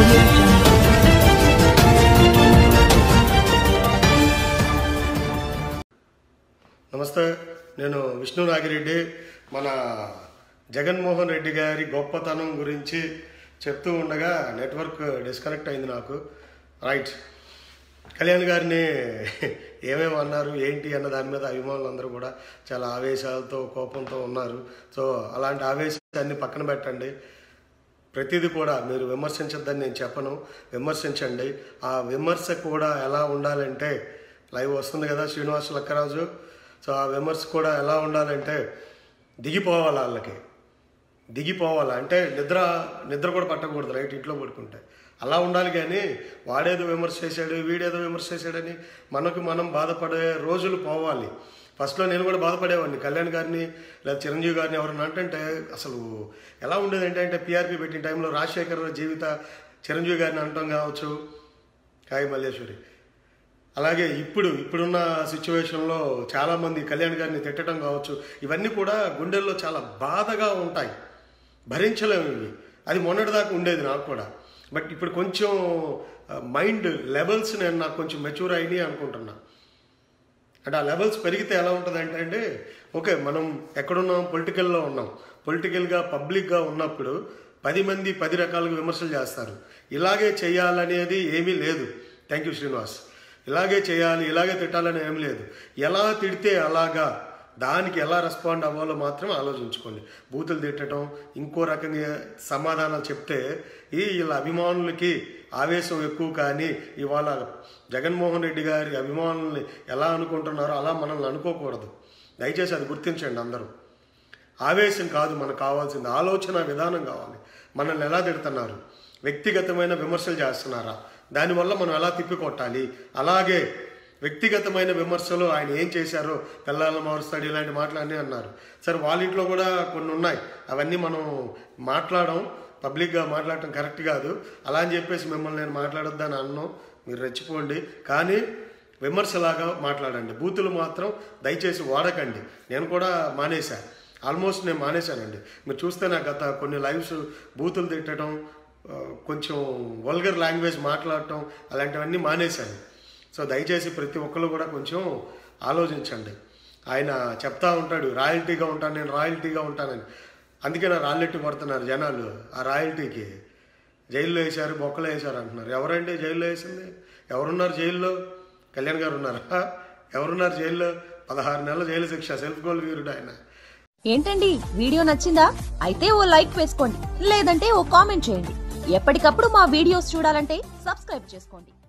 audio jungle. నమస్తే నేను విష్ణు నాగిరెడ్డి మన జగన్మోహన్ రెడ్డి గారి గొప్పతనం గురించి చెప్తూ ఉండగా నెట్వర్క్ డిస్కనెక్ట్ అయింది నాకు రైట్ కళ్యాణ్ గారిని ఏమేమి అన్నారు ఏంటి అన్న దాని మీద అభిమానులు అందరూ కూడా చాలా ఆవేశాలతో కోపంతో ఉన్నారు సో అలాంటి ఆవేశాన్ని పక్కన పెట్టండి ప్రతిదీ కూడా మీరు విమర్శించొద్దని నేను చెప్పను విమర్శించండి ఆ విమర్శ కూడా ఎలా ఉండాలంటే లైవ్ వస్తుంది కదా శ్రీనివాస లక్కరాజు సో ఆ విమర్శ కూడా ఎలా ఉండాలంటే దిగిపోవాలి వాళ్ళకి దిగిపోవాలి అంటే నిద్ర నిద్ర కూడా పట్టకూడదు రైట్ ఇంట్లో పడుకుంటే అలా ఉండాలి కానీ వాడేదో విమర్శ చేశాడు వీడేదో విమర్శ చేశాడని మనకు మనం బాధపడే రోజులు పోవాలి ఫస్ట్లో నేను కూడా బాధపడేవాడిని కళ్యాణ్ గారిని లేదా చిరంజీవి గారిని ఎవరన్నా అంటే అసలు ఎలా ఉండేది ఏంటంటే పిఆర్పి పెట్టిన టైంలో రాజశేఖర్ జీవిత చిరంజీవి గారిని అనటం కావచ్చు కాయి మల్లేశ్వరి అలాగే ఇప్పుడు ఇప్పుడున్న సిచ్యువేషన్లో చాలామంది కళ్యాణ్ గారిని తిట్టడం కావచ్చు ఇవన్నీ కూడా గుండెల్లో చాలా బాధగా ఉంటాయి భరించలేము ఇవి అది మొన్నటిదాకా ఉండేది నాకు కూడా బట్ ఇప్పుడు కొంచెం మైండ్ లెవెల్స్ నేను నాకు కొంచెం మెచ్యూర్ అయినాయి అనుకుంటున్నా అంటే ఆ లెవెల్స్ పెరిగితే ఎలా ఉంటుంది అంటే అంటే ఓకే మనం ఎక్కడున్నాం పొలిటికల్లో ఉన్నాం పొలిటికల్గా పబ్లిక్గా ఉన్నప్పుడు పది మంది పది రకాలుగా విమర్శలు చేస్తారు ఇలాగే చేయాలనేది ఏమీ లేదు థ్యాంక్ యూ శ్రీనివాస్ ఇలాగే చేయాలి ఇలాగే తిట్టాలని ఏం లేదు ఎలా తిడితే అలాగా దానికి ఎలా రెస్పాండ్ అవ్వాలో మాత్రం ఆలోచించుకోండి బూతులు తిట్టడం ఇంకో రకంగా సమాధానాలు చెప్తే ఈ వీళ్ళ అభిమానులకి ఆవేశం ఎక్కువ కానీ ఇవాళ జగన్మోహన్ రెడ్డి గారి అభిమానుల్ని ఎలా అనుకుంటున్నారో అలా మనల్ని అనుకోకూడదు దయచేసి అది గుర్తించండి అందరూ ఆవేశం కాదు మనకు కావాల్సింది ఆలోచన విధానం కావాలి మనల్ని ఎలా తిడుతున్నారు వ్యక్తిగతమైన విమర్శలు చేస్తున్నారా దానివల్ల మనం ఎలా తిప్పికొట్టాలి అలాగే వ్యక్తిగతమైన విమర్శలు ఆయన ఏం చేశారో పిల్లల మారుస్తాడు ఇలాంటి మాటలన్నీ అన్నారు సరే వాళ్ళ ఇంట్లో కూడా కొన్ని ఉన్నాయి అవన్నీ మనం మాట్లాడడం పబ్లిక్గా మాట్లాడటం కరెక్ట్ కాదు అలా అని చెప్పేసి మిమ్మల్ని నేను మాట్లాడొద్దని అన్నాను మీరు రెచ్చిపోండి కానీ విమర్శలాగా మాట్లాడండి బూతులు మాత్రం దయచేసి వాడకండి నేను కూడా మానేశా ఆల్మోస్ట్ నేను మానేశానండి మీరు చూస్తే నాకు గత కొన్ని లైవ్స్ బూతులు తిట్టడం ఆ, కొంచెం వల్గర్ లాంగ్వేజ్ మాట్లాడటం అలాంటివన్నీ మానేశాను సో దయచేసి ప్రతి ఒక్కరు కూడా కొంచెం ఆలోచించండి ఆయన చెప్తా ఉంటాడు రాయల్టీగా ఉంటాను నేను రాయల్టీగా ఉంటానని అందుకే నా రాళ్ళెట్టి పడుతున్నారు జనాలు ఆ రాయల్టీకి జైల్లో వేశారు బొక్కలు వేశారు అంటున్నారు ఎవరండి జైల్లో వేసింది ఎవరున్నారు జైల్లో కళ్యాణ్ గారు ఉన్నారా ఎవరున్నారు జైల్లో పదహారు నెలల జైలు శిక్ష సెల్ఫ్ గోల్ వీరుడు ఆయన ఏంటండి వీడియో నచ్చిందా అయితే ఓ లైక్ వేసుకోండి లేదంటే ఓ కామెంట్ చేయండి ఎప్పటికప్పుడు మా వీడియోస్ చూడాలంటే సబ్స్క్రైబ్ చేసుకోండి